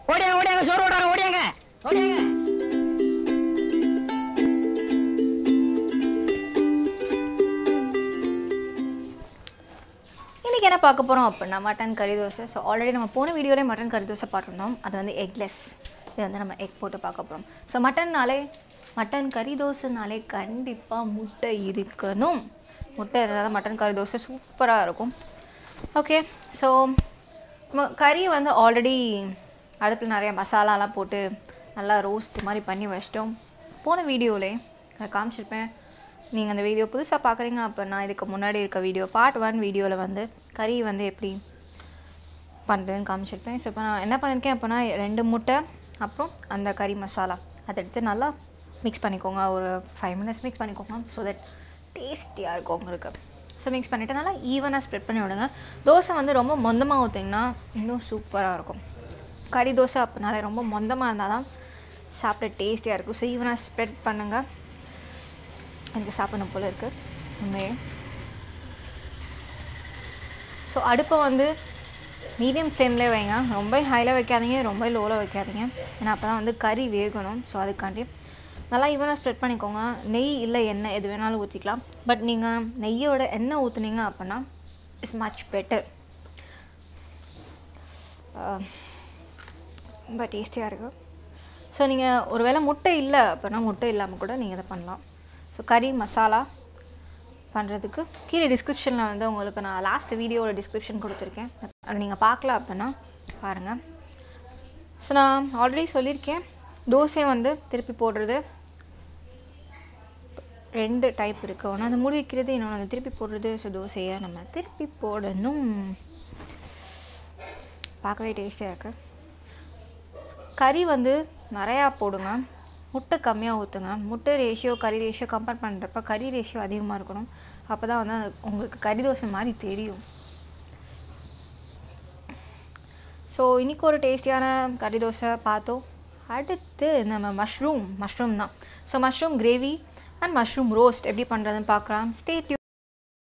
ஓடியாங்க ஓடியாங்க சோறு ஓடாங்க ஓடியாங்க ஓடியாங்க இன்றைக்கி என்ன பார்க்க போகிறோம் அப்படின்னா மட்டன் கறி தோசை ஸோ ஆல்ரெடி நம்ம போன வீடியோலேயே மட்டன் கறி தோசை பார்த்துருந்தோம் அது வந்து எக்லெஸ் இது வந்து நம்ம எக் போட்டு பார்க்க போகிறோம் ஸோ மட்டன்னாலே மட்டன் கறி தோசைனாலே கண்டிப்பாக முட்டை இருக்கணும் முட்டை இருந்தால் தான் மட்டன் கறி தோசை சூப்பராக இருக்கும் ஓகே ஸோ நம்ம கறி வந்து ஆல்ரெடி அடுப்பில் நிறைய மசாலாலாம் போட்டு நல்லா ரோஸ்ட் மாதிரி பண்ணி வச்சிட்டோம் போன வீடியோவிலே நான் காமிச்சிருப்பேன் நீங்கள் அந்த வீடியோ புதுசாக பார்க்குறீங்க அப்படின்னா இதுக்கு முன்னாடி இருக்க வீடியோ பார்ட் ஒன் வீடியோவில் வந்து கறி வந்து எப்படி பண்ணுறதுன்னு காமிச்சிருப்பேன் ஸோ இப்போ நான் என்ன பண்ணியிருக்கேன் அப்படின்னா ரெண்டு முட்டை அப்புறம் அந்த கறி மசாலா அதை எடுத்து நல்லா மிக்ஸ் பண்ணிக்கோங்க ஒரு ஃபைவ் மினிட்ஸ் மிக்ஸ் பண்ணிக்கோங்க ஸோ தட் டேஸ்டியாக இருக்கும் உங்களுக்கு ஸோ மிக்ஸ் பண்ணிவிட்டு நல்லா ஈவனாக ஸ்ப்ரெட் பண்ணி விடுங்க தோசை வந்து ரொம்ப மொந்தமாக ஊற்றிங்கன்னா இன்னும் சூப்பராக இருக்கும் கறி தோசை அப்படினாலே ரொம்ப மொந்தமாக இருந்தால் தான் சாப்பிட டேஸ்டியாக இருக்கும் ஸோ ஈவனாக ஸ்ப்ரெட் பண்ணுங்கள் எனக்கு சாப்பிடணும் போல இருக்குது உண்மையே ஸோ அடுப்பை வந்து மீடியம் ஃப்ளேம்லேயே வைங்க ரொம்ப ஹையில் வைக்காதீங்க ரொம்ப லோவில் வைக்காதீங்க ஏன்னா அப்போ தான் வந்து கறி வேகணும் ஸோ அதுக்காண்டி நல்லா ஈவனாக ஸ்ப்ரெட் பண்ணிக்கோங்க நெய் இல்லை எண்ணெய் எது வேணாலும் ஊற்றிக்கலாம் பட் நீங்கள் நெய்யோட எண்ணெய் ஊற்றுனீங்க அப்படின்னா இட்ஸ் மச் பெட்டர் ரொம்ப டேஸ்டியாக இருக்கும் ஸோ நீங்கள் ஒருவேளை முட்டை இல்லை அப்படின்னா முட்டை இல்லாமல் கூட நீங்கள் இதை பண்ணலாம் ஸோ கறி மசாலா பண்ணுறதுக்கு கீழே டிஸ்கிரிப்ஷனில் வந்து உங்களுக்கு நான் லாஸ்ட் வீடியோவோட டிஸ்கிரிப்ஷன் கொடுத்துருக்கேன் அதை நீங்கள் பார்க்கல அப்படின்னா பாருங்கள் ஸோ நான் ஆல்ரெடி சொல்லியிருக்கேன் தோசை வந்து திருப்பி போடுறது ரெண்டு டைப் இருக்குது ஒன்று அந்த மூடி வைக்கிறது இன்னொன்று அந்த திருப்பி போடுறது ஸோ தோசையை நம்ம திருப்பி போடணும் பார்க்கவே டேஸ்டியாக இருக்குது கறி வந்து நிறையா போடுங்க முட்டை கம்மியாக ஊற்றுங்க முட்டை ரேஷியோ கறி ரேஷியோ கம்பேர் பண்ணுறப்ப கறி ரேஷியோ அதிகமாக இருக்கணும் அப்போ தான் வந்து அது உங்களுக்கு கறி தோசை மாதிரி தெரியும் ஸோ இன்றைக்கி ஒரு டேஸ்டியான கறி தோசை பார்த்தோம் அடுத்து நம்ம மஷ்ரூம் மஷ்ரூம் தான் so mushroom gravy and mushroom roast எப்படி பண்ணுறதுன்னு பார்க்கலாம் ஸ்டே